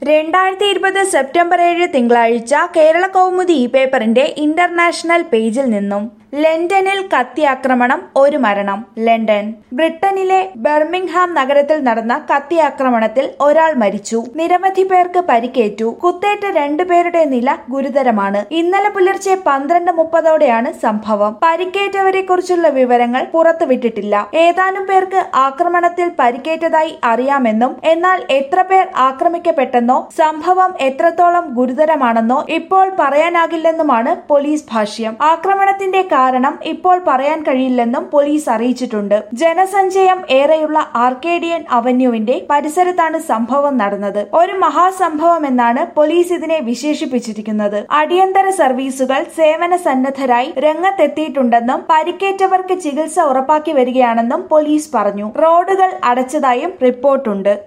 രണ്ടായിരത്തി ഇരുപത് സെപ്റ്റംബർ ഏഴ് തിങ്കളാഴ്ച കേരള കൗമുദി ഈ പേപ്പറിന്റെ ഇന്റർനാഷണൽ പേജിൽ നിന്നും ലണ്ടനിൽ കത്തിയാക്രമണം ഒരു മരണം ലണ്ടൻ ബ്രിട്ടനിലെ ബെർമിംഗ്ഹാം നഗരത്തിൽ നടന്ന കത്തിയാക്രമണത്തിൽ ഒരാൾ മരിച്ചു നിരവധി പേർക്ക് പരിക്കേറ്റു കുത്തേറ്റ രണ്ടുപേരുടെ നില ഗുരുതരമാണ് ഇന്നലെ പുലർച്ചെ പന്ത്രണ്ട് മുപ്പതോടെയാണ് സംഭവം പരിക്കേറ്റവരെ കുറിച്ചുള്ള വിവരങ്ങൾ പുറത്തുവിട്ടിട്ടില്ല ഏതാനും പേർക്ക് ആക്രമണത്തിൽ പരിക്കേറ്റതായി അറിയാമെന്നും എന്നാൽ എത്ര പേർ ആക്രമിക്കപ്പെട്ടെന്നോ സംഭവം എത്രത്തോളം ഗുരുതരമാണെന്നോ ഇപ്പോൾ പറയാനാകില്ലെന്നുമാണ് പോലീസ് ഭാഷ്യം ആക്രമണത്തിന്റെ കാരണം ഇപ്പോൾ പറയാൻ കഴിയില്ലെന്നും പോലീസ് അറിയിച്ചിട്ടുണ്ട് ജനസഞ്ചയം ഏറെയുള്ള ആർക്കേഡിയൻ അവന്യൂവിന്റെ പരിസരത്താണ് സംഭവം നടന്നത് ഒരു മഹാസംഭവം എന്നാണ് പോലീസ് ഇതിനെ വിശേഷിപ്പിച്ചിരിക്കുന്നത് അടിയന്തര സർവീസുകൾ സേവന സന്നദ്ധരായി രംഗത്തെത്തിയിട്ടുണ്ടെന്നും പരിക്കേറ്റവർക്ക് ചികിത്സ ഉറപ്പാക്കി വരികയാണെന്നും പോലീസ് പറഞ്ഞു റോഡുകൾ അടച്ചതായും റിപ്പോർട്ടുണ്ട്